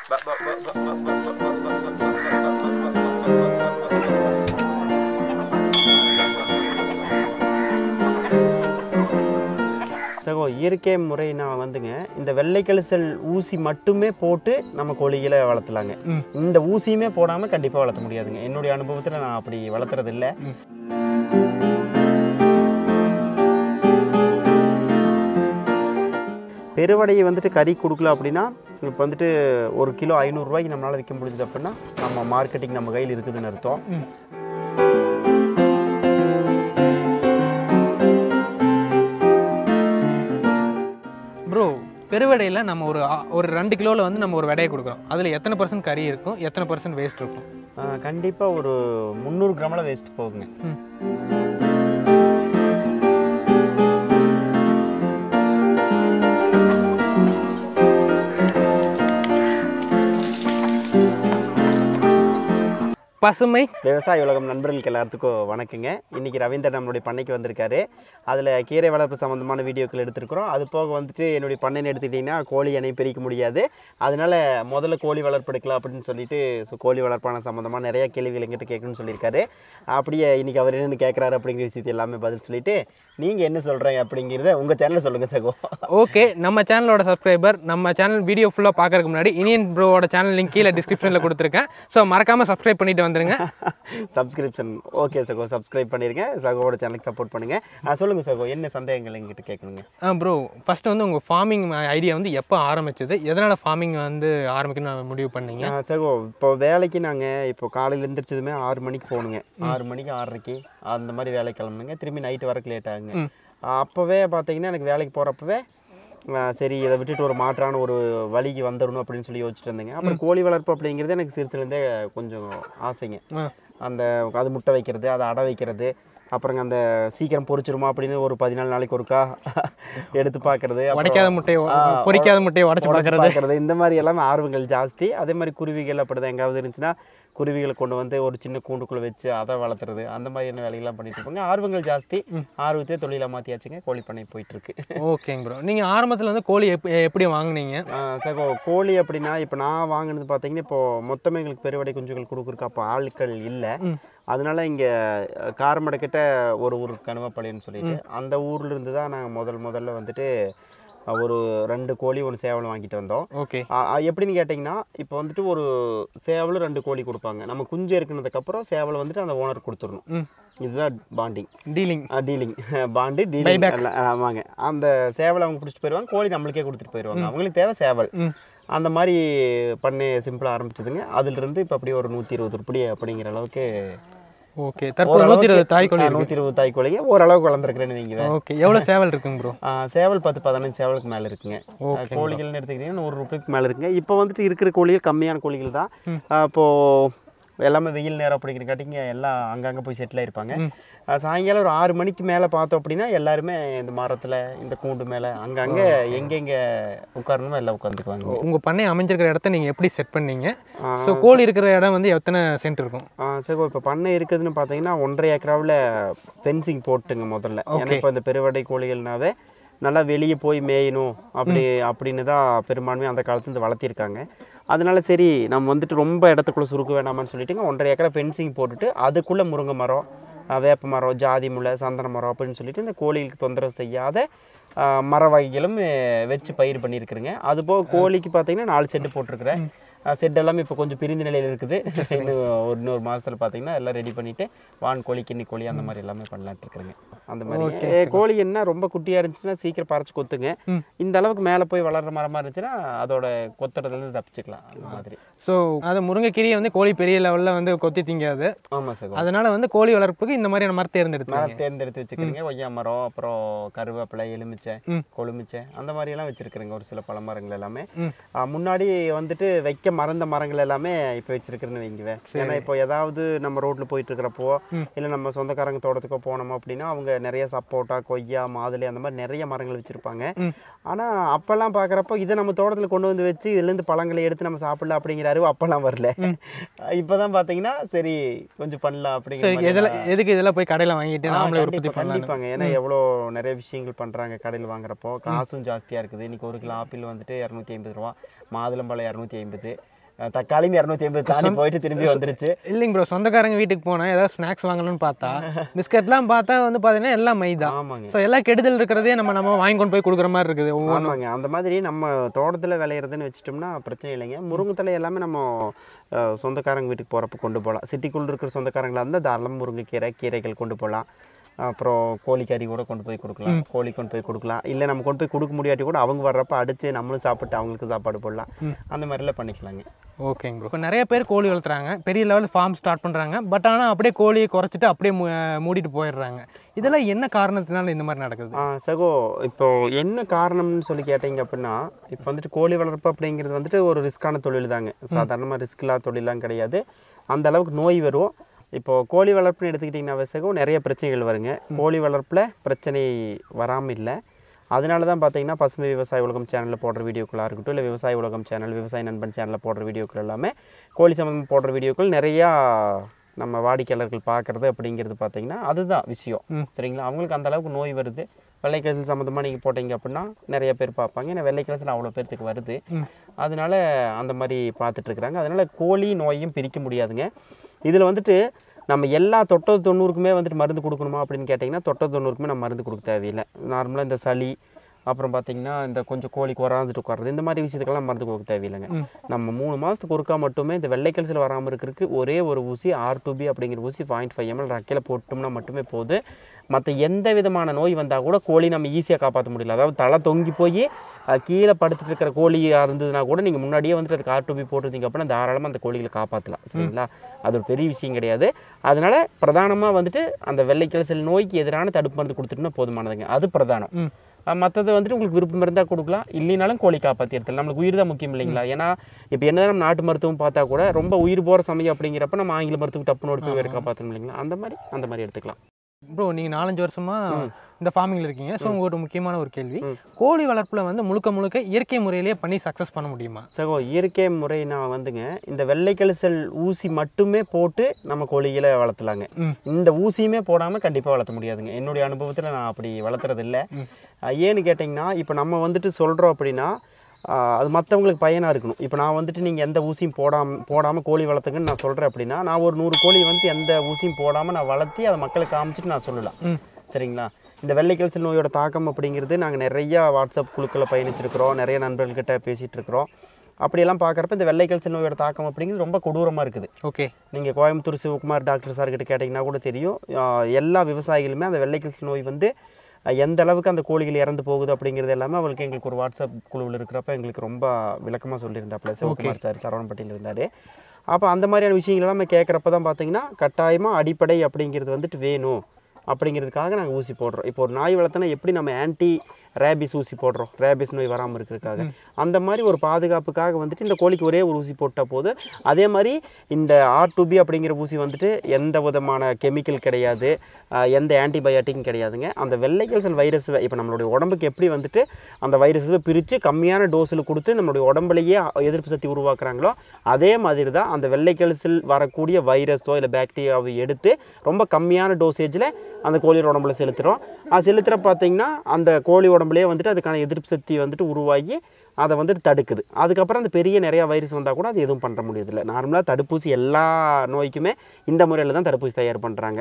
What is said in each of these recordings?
சகோ இயற்கை முறை நான் வந்துங்க இந்த வெள்ளை கழிசல் ஊசி மட்டுமே போட்டு நம்ம கோழிகளை வளர்த்தலாங்க ம். இந்த ஊசியுமே போடாமல் கண்டிப்பாக வளர்த்த முடியாதுங்க என்னுடைய அனுபவத்தில் நான் அப்படி வளர்த்துறது இல்லை பெருவடையை வந்துட்டு கறி கொடுக்கல அப்படின்னா இப்போ வந்துட்டு ஒரு கிலோ ஐநூறுரூவாய்க்கு நம்மளால் விற்க முடிஞ்சது அப்படின்னா நம்ம மார்க்கெட்டிங் நம்ம கையில் இருக்குதுன்னு அர்த்தம் ம். ப்ரோ பெருவடையில் நம்ம ஒரு ஆ- ஒரு ரெண்டு கிலோவில் வந்து நம்ம ஒரு விடையை கொடுக்குறோம் அதில் எத்தனை பர்சன்ட் கறி இருக்கும் எத்தனை பர்சன்ட் வேஸ்ட் இருக்கும் கண்டிப்பாக ஒரு முந்நூறு கிராமில் வேஸ்ட் போகுங்க ம். பசுமை விவசாய உலகம் நண்பர்களுக்கு எல்லாத்துக்கும் வணக்கங்க இன்னைக்கு ரவீந்தர் நம்மளுடைய பண்ணைக்கு வந்திருக்காரு அதில் கீரை வளர்ப்பு சம்மந்தமான வீடியோக்கள் எடுத்திருக்கிறோம் அது போக வந்துட்டு என்னுடைய பண்ணைன்னு எடுத்துக்கிட்டிங்கன்னா கோழி எண்ணெய் பிரிக்க முடியாது அதனால முதல்ல கோழி வளர்ப்பு எடுக்கலாம் அப்படின்னு சொல்லிட்டு ஸோ கோழி வளர்ப்பான சம்மந்தமாக நிறைய கேள்விகள் எங்கிட்ட கேட்கணும்னு சொல்லியிருக்காரு அப்படியே இன்னைக்கு அவர் என்னென்னு கேட்குறாரு அப்படிங்கிற விஷயத்தை எல்லாமே பதில் சொல்லிட்டு நீங்கள் என்ன சொல்கிறீங்க அப்படிங்கிறத உங்கள் சேனலில் சொல்லுங்கள் சகோ ஓகே நம்ம சேனலோட சப்ஸ்கிரைபர் நம்ம சேனல் வீடியோ ஃபுல்லாக பார்க்கறதுக்கு முன்னாடி இனியன் ப்ரோவோட சேனல் லிங்க் கீழே டிஸ்கிரிப்ஷனில் கொடுத்துருக்கேன் ஸோ மறக்காமல் சப்ஸ்கிரைப் பண்ணிட்டு வந்துருங்க சப்ஸ்கிரிப்ஷன் ஓகே சகோ சப்ஸ்கிரைப் பண்ணிருங்க சகோவோட சேனலுக்கு சப்போர்ட் பண்ணுங்கள் சொல்லுங்கள் சகோ என்ன சந்தேகங்கள் எங்கிட்ட கேட்கணுங்க ஆ ப்ரோ ஃபஸ்ட்டு வந்து உங்கள் ஃபார்மிங் ஐடியா வந்து எப்போ ஆரம்பிச்சது எதனால் ஃபார்மிங் வந்து ஆரம்பிக்கணும்னு முடிவு பண்ணீங்க ஆ, சகோ இப்போ வேலைக்கு நாங்கள் இப்போ காலையில் எழுந்திரிச்சதுமே ஆறு மணிக்கு போகணுங்க ஆறு மணிக்கு ஆறரைக்கு அந்த மாதிரி வேலைக்கு கிளம்புனுங்க திரும்பி நைட்டு வரக்கு லேட் ஆகுங்க ம். அப்போவே பார்த்தீங்கன்னா எனக்கு வேலைக்கு போகிறப்பவே சரி இதை விட்டுட்டு ஒரு மாற்றான ஒரு வழிக்கு வந்துடணும் அப்படின்னு சொல்லி யோசிச்சுட்டு இருந்தேங்க அப்புறம் கோழி வளர்ப்பு அப்படிங்கிறது எனக்கு சிறுசுலேருந்தே கொஞ்சம் ஆசைங்க ஆ அந்த அது முட்டை வைக்கிறது அதை அடை வைக்கிறது அப்புறங்க அந்த சீக்கிரம் பொரிச்சிருமா அப்படின்னு ஒரு பதினாலு நாளைக்கு ஒருக்கா எடுத்து பார்க்கறது அப்புறம் உடைக்காத முட்டையை ஆ, பொரிக்காத முட்டையை உடச்சி உடைச்சு பார்க்குறது பார்க்கறது இந்த மாதிரி எல்லாமே ஆர்வங்கள் ஜாஸ்தி அதே மாதிரி குருவிகள் அப்படிதான் எங்காவது இருந்துச்சுன்னா குருவிகளை கொண்டு வந்து ஒரு சின்ன கூண்டுக்குள்ள வச்சு அதை வளர்த்துறது அந்த மாதிரியான வேலைகள்லாம் பண்ணிட்டு இருப்பாங்க ஆர்வங்கள் ஜாஸ்தி ஆர்வத்தையே தொழிலாக மாற்றியாச்சுங்க கோழி பண்ணை போயிட்டு இருக்கு ஓகேங்க ப்ரோ நீங்கள் ஆரம்பத்தில் வந்து கோழி எப் எப்படி வாங்குனீங்க ஆஹ் சகோ கோழி அப்படின்னா இப்போ நான் வாங்கினது பார்த்தீங்கன்னா இப்போ மொத்தமே எங்களுக்கு பெருவடை குஞ்சுகள் கொடுக்குறக்கு அப்போ ஆட்கள் இல்லை ம். அதனால இங்கே காரமடைக்கிட்ட ஒரு ஊர் கணுவப்பாளையம்னு சொல்லிட்டு அந்த ஊர்ல இருந்து தான் நாங்கள் முதல் முதல்ல வந்துட்டு அஹ், ஒரு ரெண்டு கோழி ஒன்று சேவல் வாங்கிட்டு வந்தோம் ஓகே ஆ, ஆ, எப்படின்னு கேட்டிங்கன்னா இப்போ வந்துட்டு ஒரு சேவல் ரெண்டு கோழி கொடுப்பாங்க நம்ம குஞ்சு இருக்குனதுக்கப்புறம் சேவலை வந்துட்டு அந்த ஓனர் கொடுத்துடணும் ம் இதுதான் bonding dealing dealing bond dealing ஆமாங்க அந்த சேவலை அவங்க பிடிச்சிட்டு போயிடுவாங்க கோழி நம்மளுக்கே கொடுத்துட்டு போயிடுவாங்க அவங்களுக்கு தேவை சேவல் ம் அந்த மாதிரி பண்ணி சிம்பிளாக ஆரம்பிச்சதுங்க அதிலிருந்து இப்போ அப்படியே ஒரு நூற்றி இருபது உருப்படி அப்படிங்கிற அளவுக்கு ஓகே தற்போது நூற்றி இருபது தாய் கோழி இருக்கு நூற்றி இருபது தாய் கோழிங்க ஓரளவுக்கு வளர்ந்துருக்குறேன்னு நீங்கள் ஓகே எவ்வளோ சேவல் இருக்குங்க ப்ரோ சேவல் பத்து பதினஞ்சு சேவலுக்கு மேலே இருக்குங்க ஓகே கோழிகள்னு எடுத்துக்கிட்டிங்கன்னா நூறு ரூபாய்க்கு மேலே இருக்குங்க இப்போ வந்துட்டு இருக்கிற கோழிகள் கம்மியான கோழிகள் தான் ஆஹ் இப்போ எல்லாமே வெயில் நேரம் அப்படிங்கிறக்காட்டிங்க எல்லாம் அங்கங்கே போய் செட்டில் ஆயிருப்பாங்க ஆஹ் சாயங்காலம் ஒரு ஆறு மணிக்கு மேலே பார்த்தோம் அப்படின்னா எல்லாருமே இந்த மரத்தில் இந்த கூண்டு மேலே அங்கங்கே எங்கெங்கே உட்காரணுமோ எல்லாம் உட்காந்துக்குவாங்க உங்கள் பண்ணை அமைஞ்சிருக்கிற இடத்த நீங்கள் எப்படி செட் பண்ணீங்க ஸோ கோழி இருக்கிற இடம் வந்து எத்தனை சென்ட் இருக்கும் சரி இப்போ பண்ணை இருக்குதுன்னு பார்த்தீங்கன்னா ஒன்றரை ஏக்கராவில் ஃபென்சிங் போட்டுங்க முதல்ல ஏன்னா இப்போ இந்த பெருவடை கோழிகள்னாவே நல்லா வெளியே போய் மேயணும் அப்படி அப்படின்னு தான் பெரும்பான்மையாக அந்த காலத்துலேருந்து வளர்த்திருக்காங்க அதனால சரி நம்ம வந்துட்டு ரொம்ப இடத்துக்குள்ளே சுருக்க வேணாமான்னு சொல்லிட்டுங்க ஒன்றரை ஏக்கரா ஃபென்சிங் போட்டுட்டு அதுக்குள்ளே முருங்கை மரம் அஹ் வேப்ப மரம் ஜாதி முல்லை சந்தன மரம் அப்படின்னு சொல்லிட்டு இந்த கோழிகளுக்கு தொந்தரவு செய்யாத அஹ், மர வகைகளும் அஹ், வச்சு பயிர் பண்ணியிருக்கிறேங்க அதுபோக கோழிக்கு பார்த்தீங்கன்னா நாலு செட்டு போட்டிருக்கிறேன் செட் எல்லாமே இப்போ கொஞ்சம் பிரிந்த நிலையில் இருக்குது இன்னும் ஒரு இன்னொரு மாதத்தில் பார்த்தீங்கன்னா எல்லாம் ரெடி பண்ணிவிட்டு வான் கோழி கிண்ணி கோழி அந்த மாதிரி எல்லாமே பண்ணலான்ட்டு இருக்கிறேங்க அந்த மாதிரி ஏ, கோழி என்ன ரொம்ப குட்டியாக இருந்துச்சுன்னா சீக்கிரம் பறிச்சு கொத்துங்க ம். இந்த அளவுக்கு மேலே போய் வளர்ற மரமாக இருந்துச்சுன்னா அதோட கொத்துறதுலேருந்து தப்பிச்சுக்கலாம் அந்த மாதிரி ஸோ அது முருங்கைக்கீரையை வந்து கோழி பெரிய லெவலில் வந்து கொத்தி திங்காது ஆமாம் சார் அதனால வந்து கோழி வளர்ப்புக்கு இந்த மாதிரியான மரத்தை தேர்ந்தெடுத்தாங்க மரம் தேர்ந்தெடுத்து வச்சுக்கிறீங்க ஒய்யா மரம் அப்புறம் கருவேப்பிலை எலுமிச்சை ம். கொழுமிச்சை அந்த மாதிரி எல்லாம் வச்சிருக்கிறேங்க ஒரு சில பழ மரங்கள் எல்லாமே ம். ஆ, முன்னாடி வந்துட்டு வைக்க மறந்த மரங்கள் எல்லாமே இப்போ வச்சிருக்கிறேன்னு வைங்குவேன் ஏன்னா இப்போ ஏதாவது நம்ம ரோட்ல போயிட்டு இருக்கிறப்போ இல்லை நம்ம சொந்தக்காரங்க தோட்டத்துக்கோ போனோமோ அப்படின்னா அவங்க நிறைய சப்போட்டா கொய்யா மாதுளை அந்த மாதிரி நிறைய மரங்கள் வச்சிருப்பாங்க ம். ஆனா அப்பெல்லாம் பார்க்குறப்போ இதை நம்ம தோட்டத்தில் கொண்டு வந்து வச்சு இதுலேருந்து பழங்களை எடுத்து நம்ம சாப்பிடலாம் அப்படிங்கிற அறிவு அப்பெல்லாம் வரல இப்போதான் பார்த்தீங்கன்னா சரி கொஞ்சம் பண்ணலாம் அப்படிங்கிற சரி மாதிரி எதில் எதுக்கு இதெல்லாம் போய் கடையில் வாங்கிட்டு ஆ, நாமளே உற்பத்தி கண்டிப்பா, பண்ணலாம் கண்டிப்பாங்க ஏன்னா எவ்வளோ நிறைய விஷயங்கள் பண்றாங்க கடையில் வாங்குறப்போ காசும் ஜாஸ்தியா இருக்குது இன்னைக்கு ஒரு கிலோ ஆப்பிள் வந்துட்டு இரநூத்தி ஐம்பது ரூபா மாதுளம்பழம் இரநூத்தி ஐம்பது அஹ் தக்காளியும் இரநூத்தி ஐம்பது தாண்டி போயிட்டு திரும்பி வந்துருச்சு இல்லைங்க ப்ரோ சொந்தக்காரங்க வீட்டுக்கு போனால் ஏதாவது ஸ்நாக்ஸ் வாங்கணும்னு பார்த்தா பிஸ்கட்லாம் பார்த்தா வந்து பார்த்தீங்கன்னா எல்லாம் மைதா ஆமாங்க ஸோ எல்லாம் கெடுதல் இருக்கிறதே நம்ம நம்ம வாங்கி கொண்டு போய் கொடுக்குற மாதிரி இருக்குது ஒவ்வொன்றும் ஆமாங்க அந்த மாதிரி நம்ம தோட்டத்தில் விளையிறதுன்னு வச்சுட்டோம்னா பிரச்சனை இல்லைங்க முருங்கைத்தலை எல்லாமே நம்ம அஹ், சொந்தக்காரங்க வீட்டுக்கு போகிறப்ப கொண்டு போகலாம் சிட்டிக்குள்ளே இருக்கிற சொந்தக்காரங்களா இருந்தால் தாராளமாக முருங்கைக்கீரை கீரைகள் கொண்டு போகலாம் அப்புறம் கோழிக்கறி கூட கொண்டு போய் கொடுக்கலாம் கோழி கொண்டு போய் கொடுக்கலாம் இல்லை நம்ம கொண்டு போய் கொடுக்க முடியாட்டி கூட அவங்க வர்றப்ப அடித்து நம்மளும் சாப்பிட்டு அவங்களுக்கு சாப்பாடு போடலாம் அந்த மாதிரிலாம் பண்ணிக்கலாங்க ஓகேங்க ப்ரோ இப்போ நிறைய பேர் கோழி வளர்த்துறாங்க பெரிய லெவலில் ஃபார்ம் ஸ்டார்ட் பண்ணுறாங்க பட் ஆனால் அப்படியே கோழியை குறைச்சிட்டு அப்படியே மூ- மூடிட்டு போயிடுறாங்க இதெல்லாம் என்ன காரணத்தினால இந்த மாதிரி நடக்குது ஆ சகோ இப்போ என்ன காரணம்னு சொல்லி கேட்டீங்க அப்படின்னா இப்போ வந்துட்டு கோழி வளர்ப்பு அப்படிங்கிறது வந்துட்டு ஒரு ரிஸ்க்கான தொழில் தாங்க சாதாரணமாக ரிஸ்க் இல்லாத தொழிலாம் கிடையாது அந்த அளவுக்கு நோய் வரும் இப்போ கோழி வளர்ப்புன்னு எடுத்துக்கிட்டிங்கன்னா சகோ நிறைய பிரச்சனைகள் வருங்க கோழி வளர்ப்பில் பிரச்சனை வராமல் இல்லை அதனால தான் பார்த்தீங்கன்னா பசுமை விவசாய உலகம் சேனலில் போடுற வீடியோக்களாக இருக்கட்டும் இல்லை விவசாய உலகம் சேனல் விவசாய நண்பன் சேனலில் போடுற வீடியோக்கள் எல்லாமே கோழி சம்மந்தம் போடுற வீடியோக்கள் நிறையா நம்ம வாடிக்கையாளர்கள் பார்க்குறது அப்படிங்கிறது பார்த்தீங்கன்னா அதுதான் விஷயம் சரிங்களா அவங்களுக்கு அந்த அளவுக்கு நோய் வருது வெள்ளைக்கரசல் சம்மந்தமாக நீங்கள் போட்டீங்க அப்படின்னா நிறைய பேர் பார்ப்பாங்க ஏன்னா வெள்ளைக்கரசல் அவ்வளோ பேர்த்துக்கு வருது அதனால அந்த மாதிரி பார்த்துட்டு இருக்கிறாங்க அதனால கோழி நோயையும் பிரிக்க முடியாதுங்க இதில் வந்துட்டு நம்ம எல்லா தொட்டது தொண்ணூறுக்குமே வந்துட்டு மருந்து கொடுக்கணுமா அப்படின்னு கேட்டிங்கன்னா தொட்டது தொண்ணூறுக்குமே நம்ம மருந்து கொடுக்க தேவையில்லை நார்மலாக இந்த சளி அப்புறம் பார்த்தீங்கன்னா இந்த கொஞ்சம் கோழி குறாந்துட்டு உட்காருது இந்த மாதிரி விஷயத்துக்கெல்லாம் மருந்து கொடுக்க தேவையில்லைங்க நம்ம மூணு மாதத்துக்கு ஒருக்கா மட்டுமே இந்த வெள்ளைக்கல்சில் வராமல் இருக்கிறதுக்கு ஒரே ஒரு ஊசி ஆர் டூ பி அப்படிங்கிற ஊசி பாயிண்ட் ஃபைவ் எம்எல் ரக்கையில் போட்டோம்னா மட்டுமே போதும் மற்ற எந்த விதமான நோய் வந்தால் கூட கோழி நம்ம ஈஸியாக காப்பாற்ற முடியல அதாவது தலை தொங்கி போய் அஹ், கீழே படுத்துட்டு இருக்கிற கோழியாக இருந்ததுன்னா கூட நீங்கள் முன்னாடியே வந்துட்டு அதுக்கு ஆர் டூ பி போட்டிருந்தீங்க அப்படின்னா தாராளமாக அந்த கோழிகளை காப்பாற்றலாம் சரிங்களா அது ஒரு பெரிய விஷயம் கிடையாது அதனால பிரதானமாக வந்துட்டு அந்த வெள்ளைக்கல்சல் நோய்க்கு எதிரான தடுப்பு மருந்து கொடுத்துட்டோம்னா போதுமானதுங்க அது பிரதானம் மற்றது வந்துட்டு உங்களுக்கு விருப்பம் இருந்தால் கொடுக்கலாம் இல்லைனாலும் கோழி காப்பாற்றி எடுத்துலாம் நம்மளுக்கு உயிர் தான் முக்கியம் இல்லைங்களா ஏன்னா இப்போ என்னதான் நம்ம நாட்டு மருத்துவம் பார்த்தா கூட ரொம்ப உயிர் போகிற சமயம் அப்படிங்கிறப்ப நம்ம ஆங்கில மருத்துவம் டப்புன்னு ஓடி போய் வேறு காப்பாற்றணும் இல்லைங்களா அந்த மாதிரி அந்த மாதிரி எடுத்துக்கலாம் ப்ரோ நீங்கள் நாலஞ்சு வருஷமா இந்த ஃபார்மிங்கில் இருக்கீங்க ஸோ உங்களுக்கு ஒரு முக்கியமான ஒரு கேள்வி கோழி வளர்ப்பில் வந்து முழுக்க முழுக்க இயற்கை முறையிலேயே பண்ணி சக்ஸஸ் பண்ண முடியுமா சகோ இயற்கை முறை நான் வந்துங்க இந்த வெள்ளைக்கழிசல் ஊசி மட்டுமே போட்டு நம்ம கோழிகளை வளர்த்தலாங்க ம். இந்த ஊசியுமே போடாமல் கண்டிப்பாக வளர்த்த முடியாதுங்க என்னுடைய அனுபவத்தில் நான் அப்படி வளர்த்துறது இல்லை அஹ் ஏன்னு கேட்டிங்கன்னா இப்போ நம்ம வந்துட்டு சொல்கிறோம் அப்படின்னா அஹ் அது மற்றவங்களுக்கு பயனாக இருக்கணும் இப்போ நான் வந்துட்டு நீங்கள் எந்த ஊசியும் போடாம போடாமல் கோழி வளர்த்துங்கன்னு நான் சொல்கிறேன் அப்படின்னா நான் ஒரு நூறு கோழி வந்து எந்த ஊசியும் போடாமல் நான் வளர்த்தி அதை மக்களுக்கு காமிச்சிட்டு நான் சொல்லலாம் சரிங்களா இந்த வெள்ளைக்கல்சல் நோயோட தாக்கம் அப்படிங்கிறது நாங்கள் நிறையா வாட்ஸ்அப் குழுக்களில் பயணிச்சிருக்கிறோம் நிறைய நண்பர்கள்கிட்ட பேசிகிட்டு இருக்கிறோம் அப்படியெல்லாம் பார்க்குறப்ப இந்த வெள்ளைக்கல்சல் நோயோட தாக்கம் அப்படிங்கிறது ரொம்ப கொடூரமாக இருக்குது ஓகே நீங்கள் கோயம்புத்தூர் சிவகுமார் டாக்டர் சார்கிட்ட கேட்டிங்கன்னா கூட தெரியும் ஆஹ் எல்லா விவசாயிகளுமே அந்த வெள்ளைக்கல்சல் நோய் வந்து ஆஹ் எந்த அளவுக்கு அந்த கோழிகள் இறந்து போகுது அப்படிங்கிறது எல்லாமே அவங்களுக்கு எங்களுக்கு ஒரு வாட்ஸ்அப் குழுவில் இருக்கிறப்ப எங்களுக்கு ரொம்ப விளக்கமாக சொல்லியிருந்தாப்புல சிவகுமார் சார் சரவணப்பட்டியில் இருந்தார் அப்போ அந்த மாதிரியான விஷயங்கள் எல்லாமே கேட்குறப்ப தான் பார்த்தீங்கன்னா கட்டாயமாக அடிப்படை அப்படிங்கிறது வந்துட்டு வேணும் அப்படிங்கிறதுக்காக நாங்கள் ஊசி போடுறோம் இப்போ ஒரு நாய் வளர்த்தனா எப்படி நம்ம ஆன்டி ரேபிஸ் ஊசி போடுறோம் ரேபிஸ் நோய் வராமல் இருக்கிறதுக்காக அந்த மாதிரி ஒரு பாதுகாப்புக்காக வந்துட்டு இந்த கோழிக்கு ஒரே ஒரு ஊசி போட்டால் போது அதே மாதிரி இந்த ஆர் பி அப்படிங்கிற ஊசி வந்துட்டு எந்த விதமான கெமிக்கல் கிடையாது ஆஹ் எந்த ஆன்டிபயாட்டிக்கும் கிடையாதுங்க அந்த வெள்ளைக்கல் செல் வைரஸ் இப்போ நம்மளுடைய உடம்புக்கு எப்படி வந்துட்டு அந்த வைரஸை பிரித்து கம்மியான டோஸில் கொடுத்து நம்மளுடைய உடம்புலையே எதிர்ப்பு சக்தி உருவாக்குறாங்களோ அதே மாதிரி தான் அந்த வெள்ளைக்கல் செல் வரக்கூடிய வைரஸோ இல்லை பாக்டீரியாவை எடுத்து ரொம்ப கம்மியான டோசேஜில் அந்த கோழியோட உடம்புல செலுத்துகிறோம் அது செலுத்துகிற பார்த்தீங்கன்னா அந்த கோழி உடம்புலேயே வந்துட்டு அதுக்கான எதிர்ப்பு சக்தி வந்துட்டு உருவாகி அதை வந்துட்டு தடுக்குது அதுக்கப்புறம் அந்த பெரிய நிறையா வைரஸ் வந்தால் கூட அது எதுவும் பண்ண முடியதில்லை நார்மலாக தடுப்பூசி எல்லா நோய்க்குமே இந்த முறையில் தான் தடுப்பூசி தயார் பண்ணுறாங்க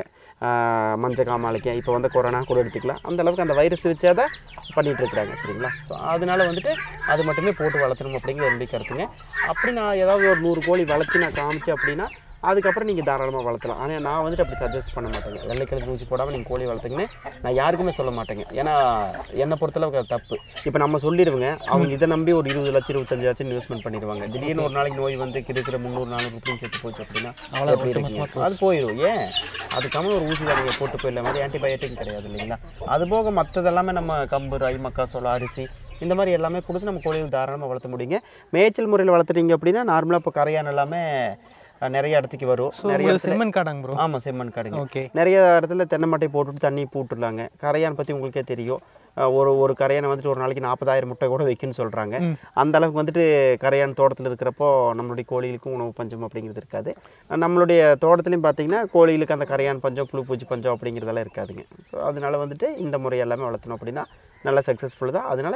மஞ்சள் காமாலைக்கு இப்போ வந்து கொரோனா கூட எடுத்துக்கலாம் அந்த அளவுக்கு அந்த வைரஸ் வச்சா தான் பண்ணிட்டு இருக்கிறாங்க சரிங்களா ஸோ அதனால வந்துட்டு அது மட்டுமே போட்டு வளர்த்தணும் அப்படிங்கிற என்னுடைய கருத்துங்க அப்படி நான் ஏதாவது ஒரு நூறு கோழி வளர்த்து நான் காமிச்சேன் அப்படின்னா அதுக்கப்புறம் நீங்கள் தாராளமாக வளர்த்தலாம் ஆனால் நான் வந்துட்டு அப்படி சஜஸ்ட் பண்ண மாட்டேங்க வெள்ளைக்கிழங்கு ஊசி போடாமல் நீங்கள் கோழி வளர்த்துங்கன்னு நான் யாருக்குமே சொல்ல மாட்டேங்க ஏன்னா என்னை பொறுத்தளவுக்கு அது தப்பு இப்போ நம்ம சொல்லிடுவோங்க அவங்க இதை நம்பி ஒரு இருபது லட்சம் இருபத்தஞ்சு லட்சம் இன்வெஸ்ட்மெண்ட் பண்ணிடுவாங்க திடீர்னு ஒரு நாளைக்கு நோய் வந்து இருக்கிற முந்நூறு நானூறு அப்படின்னு செத்து போச்சு அப்படின்னா எப்படி இருக்கீங்க அது போயிடும் ஏன் அதுக்காம ஒரு ஊசி தான் நீங்கள் போட்டு போயிடல மாதிரி ஆன்டிபயோட்டிக் கிடையாது இல்லைங்களா அது போக மற்றதெல்லாமே நம்ம கம்பு ராய் மக்காசோளம் அரிசி இந்த மாதிரி எல்லாமே கொடுத்து நம்ம கோழிகள் தாராளமாக வளர்த்த முடியுங்க மேய்ச்சல் முறையில் வளர்த்துட்டீங்க அப்படின்னா நார்மலாக இப்போ கரையான் எல்லாமே அஹ், நிறைய இடத்துக்கு வரும் நிறைய உங்களுக்கு செம்மன் காடாங்க ப்ரோ ஆமாம் செம்மண் காடுங்க ஓகே நிறைய இடத்துல தென்னை மட்டை போட்டுட்டு தண்ணி போட்டுடலாங்க கரையான் பற்றி உங்களுக்கே தெரியும் அஹ் ஒரு ஒரு கரையானை வந்துட்டு ஒரு நாளைக்கு நாற்பதாயிரம் முட்டை கூட வைக்குன்னு சொல்கிறாங்க அந்த அளவுக்கு வந்துட்டு கரையான் தோட்டத்தில் இருக்கிறப்போ நம்மளுடைய கோழிகளுக்கும் உணவு பஞ்சம் அப்படிங்கிறது இருக்காது அஹ் நம்மளுடைய தோட்டத்துலையும் பார்த்தீங்கன்னா கோழிகளுக்கு அந்த கரையான் பஞ்சம் புழு பூச்சி பஞ்சம் அப்படிங்கிறதெல்லாம் இருக்காதுங்க ஸோ அதனால வந்துட்டு இந்த முறை எல்லாமே வளர்த்தணும் அப்படின்னா நல்ல சக்ஸஸ்ஃபுல் தான் அதனால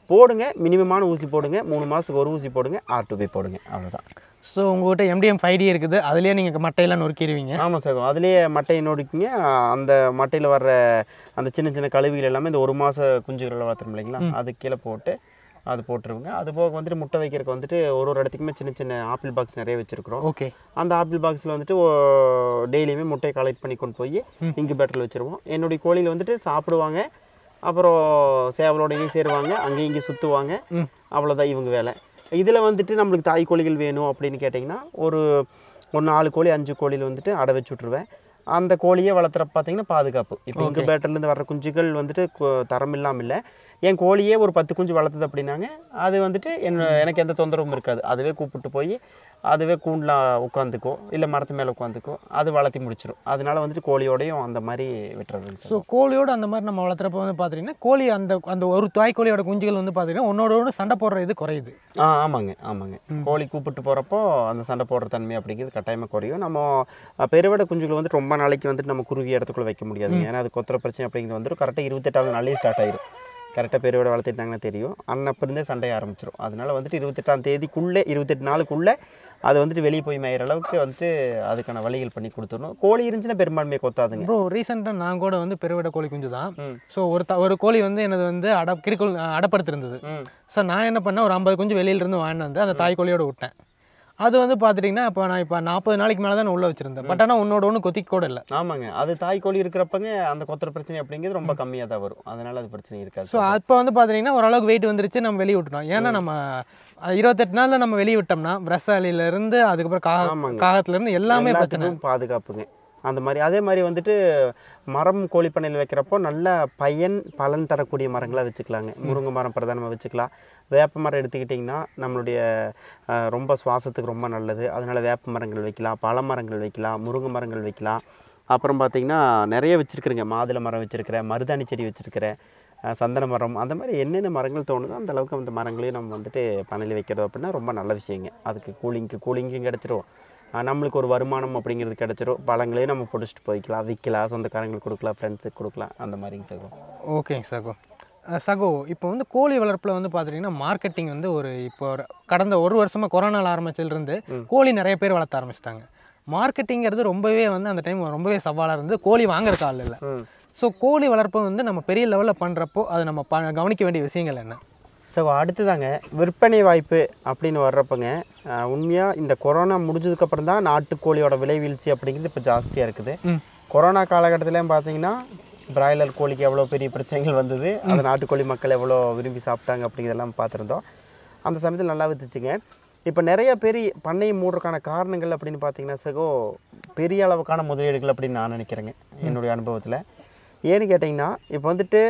போடுங்க மினிமமான ஊசி போடுங்க மூணு மாதத்துக்கு ஒரு ஊசி போடுங்க ஆர் டு பி போடுங்க அவ்வளோதான் ஸோ உங்கள்கிட்ட எம்டிஎம் ஃபைவ் டி இருக்குது அதுலேயே நீங்கள் மட்டையெல்லாம் நொறுக்கிடுவீங்க ஆமாம் சார் அதுலேயே மட்டையை நோடிக்கிங்க அந்த மட்டையில் வர்ற அந்த சின்ன சின்ன கழுவிகள் எல்லாமே இந்த ஒரு மாத குஞ்சுகளை வளர்த்துறோம் இல்லைங்களா அது கீழே போட்டு அது போட்டுருவோங்க அது போக வந்துட்டு முட்டை வைக்கிறதுக்கு வந்துட்டு ஒரு ஒரு இடத்துக்குமே சின்ன சின்ன ஆப்பிள் பாக்ஸ் நிறைய வச்சுருக்குறோம் ஓகே அந்த ஆப்பிள் பாக்ஸில் வந்துட்டு டெய்லியுமே முட்டையை கலெக்ட் பண்ணி கொண்டு போய் இன்குபேட்டரில் வச்சுருவோம் என்னுடைய கோழியில் வந்துட்டு சாப்பிடுவாங்க அப்புறம் சேவலோட இங்கேயும் சேருவாங்க அங்கேயும் இங்கேயும் சுற்றுவாங்க அவ்வளோதான் இவங்க வேலை இதில் வந்துட்டு நம்மளுக்கு தாய் கோழிகள் வேணும் அப்படின்னு கேட்டிங்கன்னா ஒரு ஒரு நாலு கோழி அஞ்சு கோழியில் வந்துட்டு அடை வச்சு விட்ருவேன் அந்த கோழியை வளர்த்துறப்ப பார்த்தீங்கன்னா பாதுகாப்பு இப்போ இன்குபேட்டர்லேருந்து வர்ற குஞ்சுகள் வந்துட்டு கு- தரம் இல்லாமல் இல்லை என் கோழியே ஒரு பத்து குஞ்சு வளர்த்துது அப்படின்னாங்க அது வந்துட்டு என்ன எனக்கு எந்த தொந்தரவும் இருக்காது அதுவே கூப்பிட்டு போய் அதுவே கூண்டில் உட்காந்துக்கோ இல்லை மரத்து மேலே உட்காந்துக்கோ அது வளர்த்தி முடிச்சிடும் அதனால வந்துட்டு கோழியோடையும் அந்த மாதிரி விட்டுறதுங்க சார் ஸோ கோழியோட அந்த மாதிரி நம்ம வளர்த்துறப்ப வந்து பார்த்தீங்கன்னா கோழி அந்த அந்த ஒரு தாய் கோழியோட குஞ்சுகள் வந்து பார்த்தீங்கன்னா ஒன்னோட ஒன்று சண்டை போடுற இது குறையுது ஆ ஆமாங்க ஆமாங்க கோழி கூப்பிட்டு போகிறப்போ அந்த சண்டை போடுற தன்மை அப்படிங்கிறது கட்டாயமாக குறையும் நம்ம அஹ், பெருவடை குஞ்சுகள் வந்துட்டு ரொம்ப நாளைக்கு வந்துட்டு நம்ம குறுகிய இடத்துக்குள்ள வைக்க முடியாதுங்க ஏன்னா அது கொத்துற பிரச்சனை அப்படிங்கிறது வந்துட்டு கரெக்டாக இருபத்தெட்டாவது நாள்லேயே ஸ்டார்ட் ஆயிடும் கரெக்டாக பெருவடை வளர்த்துட்டாங்கன்னா தெரியும் அன்னப்போ இருந்தே சண்டை ஆரம்பிச்சிடும் அதனால வந்துட்டு இருபத்தெட்டாம் தேதிக்குள்ளே இருபத்தெட்டு நாளுக்குள்ளே அது வந்துட்டு வெளியே போய் மேயிற அளவுக்கு வந்துட்டு அதுக்கான வழிகள் பண்ணி கொடுத்துடணும் கோழி இருந்துச்சுன்னா பெரும்பான்மையை கொத்தாதுங்க ப்ரோ ரீசெண்டாக நான் கூட வந்து பெருவிட கோழி குஞ்சு தான் ஸோ ஒரு த ஒரு கோழி வந்து எனது வந்து அட கிரிக்கோள் அடப்படுத்திருந்தது ம் ஸோ நான் என்ன பண்ணேன் ஒரு ஐம்பது குஞ்சு வெளியிலேருந்து வாங்கிட்டு வந்து அந்த தாய் கோழியோட விட்டேன் அது வந்து பார்த்துட்டிங்கன்னா இப்போ நான் இப்போ நாற்பது நாளைக்கு மேலே தான் உள்ளே வச்சுருந்தேன் பட் ஆனால் உன்னோட ஒன்று கொத்திக்க கூட இல்லை ஆமாங்க அது தாய் கோழி இருக்கிறப்பங்க அந்த கொத்துற பிரச்சனை அப்படிங்கிறது ரொம்ப கம்மியாக தான் வரும் அதனால அது பிரச்சனை இருக்காது ஸோ அப்போ வந்து பார்த்தீங்கன்னா ஓரளவுக்கு வெயிட் வந்துருச்சு நம்ம வெளியே விட்டுட்டோம் ஏன்னா நம்ம அஹ், இருபத்தெட்டு நாளில் நம்ம வெளியே விட்டோம்னா பிரசாலிலேருந்து அதுக்கப்புறம் கா ஆமாங்க. காகத்துலேருந்து எல்லாமே பிரச்சனை எல்லாத்துக்கும் பாதுகாப்புங்க அந்த மாதிரி அதே மாதிரி வந்துட்டு மரம் கோழிப்பண்ணையில் வைக்கிறப்போ நல்ல பயன் பலன் தரக்கூடிய மரங்களாக வச்சுக்கலாங்க முருங்கை மரம் பிரதானமாக வச்சுக்கலாம் வேப்ப மரம் எடுத்துக்கிட்டிங்கன்னா நம்மளுடைய அஹ், ரொம்ப சுவாசத்துக்கு ரொம்ப நல்லது அதனால் வேப்ப மரங்கள் வைக்கலாம் பழ மரங்கள் வைக்கலாம் முருங்கை மரங்கள் வைக்கலாம் அப்புறம் பார்த்திங்கன்னா நிறைய வச்சுருக்குறேங்க மாதுளை மரம் வச்சுருக்கிறேன் மருதாணி செடி வச்சுருக்கிறேன் அஹ், சந்தன மரம் அந்த மாதிரி என்னென்ன மரங்கள் தோணுதோ அந்த அளவுக்கு அந்த மரங்களையும் நம்ம வந்துட்டு பண்ணையில் வைக்கிறது அப்படின்னா ரொம்ப நல்ல விஷயங்க அதுக்கு கூலிங்க்கு கூலிங்கும் கிடச்சிரும் அஹ், நம்மளுக்கு ஒரு வருமானம் அப்படிங்கிறது கிடச்சிரும் பழங்களையும் நம்ம பிடிச்சிட்டு போய்க்கலாம் விற்கலாம் சொந்தக்காரங்களுக்கு கொடுக்கலாம் ஃப்ரெண்ட்ஸுக்கு கொடுக்கலாம் அந்த மாதிரிங்க சகோ ஓகேங்க சகோ அஹ் சகோ இப்போ வந்து கோழி வளர்ப்பில் வந்து பார்த்துட்டிங்கன்னா மார்க்கெட்டிங் வந்து ஒரு இப்போ ஒரு கடந்த ஒரு வருஷமாக கொரோனாவில் ஆரம்பிச்சதுலேருந்து கோழி நிறைய பேர் வளர்த்த ஆரம்பிச்சிட்டாங்க மார்க்கெட்டிங்கிறது ரொம்பவே வந்து அந்த டைம் ரொம்பவே சவாலாக இருந்தது கோழி வாங்குறதுக்கு ஆள் இல்லை ம் ஸோ கோழி வளர்ப்பை வந்து நம்ம பெரிய லெவலில் பண்ணுறப்போ அது நம்ம ப கவனிக்க வேண்டிய விஷயங்கள் என்ன ஸோ அடுத்ததாங்க விற்பனை வாய்ப்பு அப்படின்னு வர்றப்பங்க உண்மையாக இந்த கொரோனா முடிஞ்சதுக்கப்புறம் தான் நாட்டுக்கோழியோட விலை வீழ்ச்சி அப்படிங்கிறது இப்போ ஜாஸ்தியாக இருக்குது ம். கொரோனா காலகட்டத்திலையும் பார்த்தீங்கன்னா பிராய்லர் கோழிக்கு எவ்வளோ பெரிய பிரச்சனைகள் வந்தது அந்த நாட்டுக்கோழி மக்கள் எவ்வளோ விரும்பி சாப்பிட்டாங்க அப்படிங்கிறதெல்லாம் பார்த்துருந்தோம் அந்த சமயத்தில் நல்லா வித்துச்சுங்க இப்போ நிறைய பேர் பண்ணையை மூடுறதுக்கான காரணங்கள் அப்படின்னு பார்த்தீங்கன்னா சகோ பெரிய அளவுக்கான முதலீடுகள் அப்படின்னு நான் நினைக்கிறேங்க என்னுடைய அனுபவத்தில் ஏன்னு கேட்டிங்கன்னா இப்போ வந்துட்டு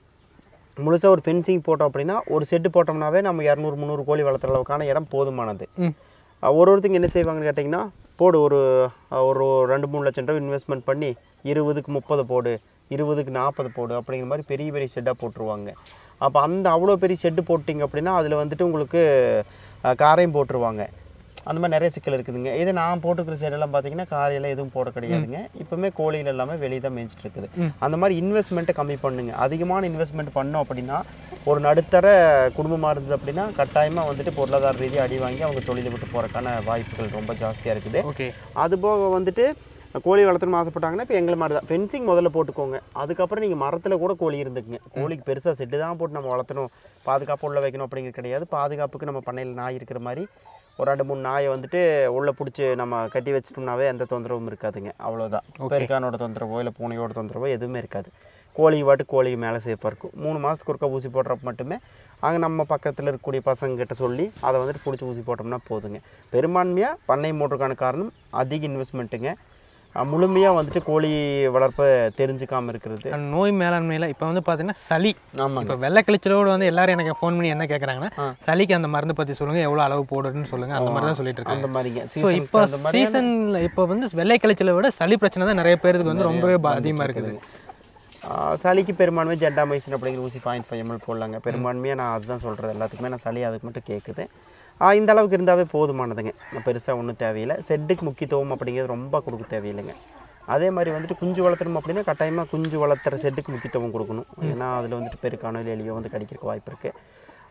முழுசாக ஒரு ஃபென்சிங் போட்டோம் அப்படின்னா ஒரு செட்டு போட்டோம்னாவே நம்ம இரநூறு முந்நூறு கோழி வளர்த்துற அளவுக்கான இடம் போதுமானது ம் அஹ் ஒரு ஒருத்தங்க என்ன செய்வாங்கன்னு கேட்டிங்கன்னா போடு ஒரு அஹ் ஒரு ரெண்டு மூணு லட்சம் ரூபாய் இன்வெஸ்ட்மெண்ட் பண்ணி இருபதுக்கு முப்பது போடு இருபதுக்கு நாற்பது போடு அப்படிங்கிற மாதிரி பெரிய பெரிய ஷெட்டாக போட்டுருவாங்க அப்போ அந்த அவ்வளோ பெரிய ஷெட்டு போட்டிங்க அப்படின்னா அதில் வந்துட்டு உங்களுக்கு அஹ், காரையும் போட்டுருவாங்க அந்த மாதிரி நிறைய சிக்கல் இருக்குதுங்க இதே நான் போட்டுக்கிற சைடெல்லாம் பார்த்தீங்கன்னா காரையெல்லாம் எதுவும் போட கிடையாதுங்க இப்போவுமே கோழிகள் எல்லாமே வெளியே தான் மேய்ச்சிட்டு இருக்குது அந்த மாதிரி இன்வெஸ்ட்மெண்ட்டை கம்மி பண்ணுங்க அதிகமான இன்வெஸ்ட்மெண்ட் பண்ணோம் அப்படின்னா ஒரு நடுத்தர குடும்பமாக இருந்தது அப்படின்னா கட்டாயமாக வந்துட்டு பொருளாதார ரீதியாக அடி வாங்கி அவங்க தொழிலை விட்டு போகிறக்கான வாய்ப்புகள் ரொம்ப ஜாஸ்தியாக இருக்குது ஓகே அது போக வந்துட்டு கோழி வளர்த்தணும்னு ஆசைப்பட்டாங்கன்னா இப்போ எங்களை மாதிரி தான் ஃபென்சிங் முதல்ல போட்டுக்கோங்க அதுக்கப்புறம் நீங்கள் மரத்தில் கூட கோழி இருந்துக்குங்க கோழிக்கு பெருசாக செட்டு தான் போட்டு நம்ம வளர்த்தணும் பாதுகாப்பு உள்ள வைக்கணும் அப்படிங்கிறது கிடையாது பாதுகாப்புக்கு நம்ம பண்ணையில் நாய் இருக்கிற மாதிரி ஒரு ரெண்டு மூணு நாயை வந்துட்டு உள்ளே பிடிச்சி நம்ம கட்டி வச்சிட்டோம்னாவே எந்த தொந்தரவும் இருக்காதுங்க அவ்வளோதான் பெருக்கானோட தொந்தரவோ இல்லை பூனையோட தொந்தரவோ எதுவுமே இருக்காது கோழி வாட்டு கோழிக்கு மேலே சேஃபாக இருக்கும் மூணு மாதத்துக்கு ஒருக்கா ஊசி போடுறப்ப மட்டுமே அங்கே நம்ம பக்கத்தில் இருக்கக்கூடிய பசங்கக்கிட்ட சொல்லி அதை வந்துட்டு பிடிச்சி ஊசி போட்டோம்னா போதுங்க பெரும்பான்மையாக பண்ணை மூட்டுறதுக்கான காரணம் அதிக இன்வெஸ்ட்மெண்ட்டுங்க முழுமையாக வந்துட்டு கோழி வளர்ப்பை தெரிஞ்சுக்காம இருக்கிறது நோய் மேலாண்மையில் இப்போ வந்து பார்த்தீங்கன்னா சளி ஆமாங்க இப்போ வெள்ளை கிழிச்சலோடு வந்து எல்லாரும் எனக்கு ஃபோன் பண்ணி என்ன கேட்குறாங்கன்னா சளிக்கு அந்த மருந்து பற்றி சொல்லுங்கள் எவ்வளோ அளவு போடுறதுன்னு சொல்லுங்கள் அந்த மாதிரி தான் சொல்லிட்டு இருக்காங்க அந்த மாதிரிங்க ஸோ சீசனுக்கு இப்போ அந்த மாதிரி சீசனில் இப்போ வந்து வெள்ளை கழிச்சலை விட சளி பிரச்சனை தான் நிறைய பேருக்கு வந்து ரொம்பவே பா- அதிகமாக இருக்குது ஆஹ் சளிக்கு பெரும்பான்மை ஜெண்டாமைசின் அப்படிங்கிற ஊசி பாயிண்ட் ஃபைவ் எம்எல் போடலாங்க பெரும்பான்மையாக நான் அதுதான் சொல்கிறது எல்லாத்துக்குமே நான் சளி அதுக்கு மட்டும் கேட்குது ஆஹ் இந்த அளவுக்கு இருந்தாவே போதுமானதுங்க பெருசாக ஒன்றும் தேவையில்லை செட்டுக்கு முக்கியத்துவம் அப்படிங்கிறது ரொம்ப கொடுக்க தேவையில்லைங்க அதே மாதிரி வந்துட்டு குஞ்சு வளர்த்தணும் அப்படின்னா கட்டாயமாக குஞ்சு வளர்த்துற செட்டுக்கு முக்கியத்துவம் கொடுக்கணும் ஏன்னா அதில் வந்துட்டு பெருக்கானோ இல்லை எலியோ வந்து கடிக்கிறதுக்கு வாய்ப்பு இருக்குது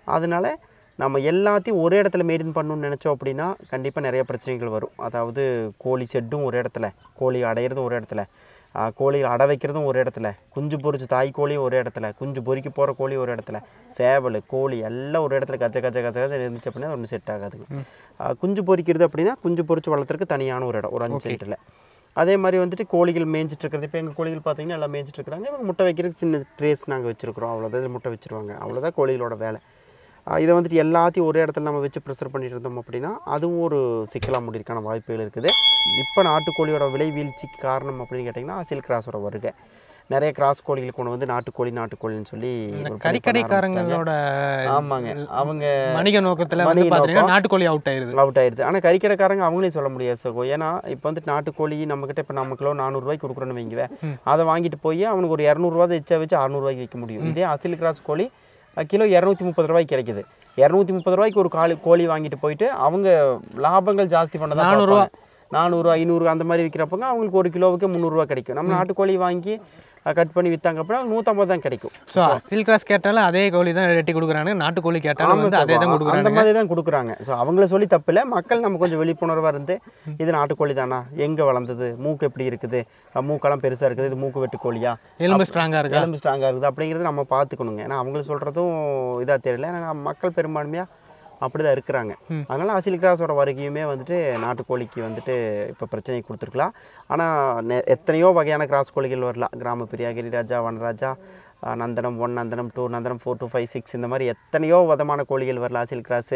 அதனால நம்ம எல்லாத்தையும் ஒரே இடத்துல மெயின்டைன் பண்ணணும்னு நினச்சோம் அப்படின்னா கண்டிப்பாக நிறைய பிரச்சனைகள் வரும் அதாவது கோழி ஷெட்டும் ஒரு இடத்துல கோழி அடையிறதும் ஒரு இடத்துல ஆ, கோழி அடை வைக்கிறதும் ஒரு இடத்துல குஞ்சு பொரிச்சு தாய் கோழியும் ஒரு இடத்துல குஞ்சு பொறிக்க போகிற கோழி ஒரு இடத்துல சேவல் கோழி எல்லாம் ஒரு இடத்துல கச்ச கச்ச கச்ச கச்ச இருந்துச்சு அப்படின்னா ஒன்றும் செட் ஆகாதுங்க ஆ, குஞ்சு பொரிக்கிறது அப்படின்னா குஞ்சு பொரிச்சு வளர்த்துறதுக்கு தனியான ஒரு இடம் ஒரு அஞ்சு சென்ட்டில் அதே மாதிரி வந்துட்டு கோழிகள் மேய்ஞ்சிட்டு இருக்கிறது இப்போ எங்கள் கோழிகள் பார்த்தீங்கன்னா எல்லாம் மேய்ஞ்சிட்டு இருக்கிறாங்க இவங்க முட்டை வைக்கிறதுக்கு சின்ன ட்ரேஸ் நாங்கள் வச்சுருக்குறோம் அவ்வளோதான் இதுல முட்டை வச்சுருவாங்க அவ்வளோதான் கோழிகளோட வேலை ஆ, இதை வந்துட்டு எல்லாத்தையும் ஒரே இடத்துல நம்ம வச்சு ப்ரெஷர் பண்ணிட்டு இருந்தோம் அப்படின்னா அதுவும் ஒரு சிக்கலாக முடியறதுக்கான வாய்ப்புகள் இருக்குது இப்போ நாட்டுக்கோழியோட விலை வீழ்ச்சிக்கு காரணம் அப்படின்னு கேட்டிங்கன்னா சில்க் கிராஸோட வருகை நிறைய கிராஸ் கோழிகள் கொண்டு வந்து நாட்டுக்கோழி நாட்டுக்கோழின்னு சொல்லி இந்த ஒரு பணி பண்ண கறிக்கடைக்காரங்களோட ஆரம்பிச்சிட்டாங்க. ஆமாங்க அவங்க வணிக நோக்கத்துல வந்து வணிக பாத்தீங்கன்னா நோக்கம். நாட்டுக்கோழி அவுட் ஆயிருது அவுட் ஆயிடுது ஆனால் கறிக்கடைக்காரங்க அவங்களையும் சொல்ல முடியாது சகோ ஏன்னா இப்போ வந்து நாட்டுக்கோழி நம்மக்கிட்ட இப்போ நம்ம கிலோ நானூறுரூவாய்க்கு கொடுக்குறோன்னு வைங்குவேன் அதை வாங்கிட்டு போய் அவனுக்கு ஒரு இரநூறுவா எச்சா வச்சு அறநூறுவாய்க்கு விற்க முடியும் இதே அசில் கிராஸ் கோழி அஹ், கிலோ இரநூத்தி முப்பது ரூபாய்க்கு கிடைக்குது இரநூத்தி முப்பது ரூபாய்க்கு ஒரு காலி கோழி வாங்கிட்டு போயிட்டு அவங்க லாபங்கள் ஜாஸ்தி பண்ணதான் நானூறுரூவா. பார்ப்பாங்க. நானூறு ஐநூறு அந்த மாதிரி விற்கிறப்பங்க அவங்களுக்கு ஒரு கிலோவுக்கு முந்நூறுரூவா கிடைக்கும் நம்ம நாட்டுக்கோழி வாங்கி கட் பண்ணி விற்றாங்க அப்படின்னா நூற்றம்பது தான் கிடைக்கும் ஸோ சில்க் கிராஸ் கேட்டாலும் அதே கோழி தான் வெட்டி கொடுக்குறாங்க நாட்டுக்கோழி கேட்டாலும் ஆமா வந்து அதே தான் சகோ. அந்த கொடுக்குறாங்க மாதிரி தான் கொடுக்குறாங்க ஸோ அவங்கள சொல்லி தப்பில்ல மக்கள் நம்ம கொஞ்சம் விழிப்புணர்வாக இருந்து இது நாட்டுக்கோழி தானா எங்கே வளர்ந்தது மூக்கு எப்படி இருக்குது அஹ் மூக்கெல்லாம் பெருசாக இருக்குது இது மூக்கு வெட்டு கோழியா எலும்பு ஸ்ட்ராங்கா இருக்கா எலும்பு ஸ்ட்ராங்காக இருக்குது அப்படிங்கிறத நம்ம பார்த்துக்கணுங்க ஏன்னா அவங்கள சொல்கிறதும் இதாக தெரியல ஏன்னா மக்கள் பெரும்பான்மையாக அப்படி தான் இருக்கிறாங்க அதனால் அசில் கிராஸோட வருகையுமே வந்துட்டு நாட்டுக்கோழிக்கு வந்துட்டு இப்போ பிரச்சனை கொடுத்துருக்கலாம் ஆனால் எத்தனையோ வகையான கிராஸ் கோழிகள் வரலாம் கிராம பிரியா கிரிராஜா வனராஜா அஹ் Nandanam one Nandanam two Nandanam four two five six இந்த மாதிரி எத்தனையோ விதமான கோழிகள் வரலாம் அசில் கிராஸு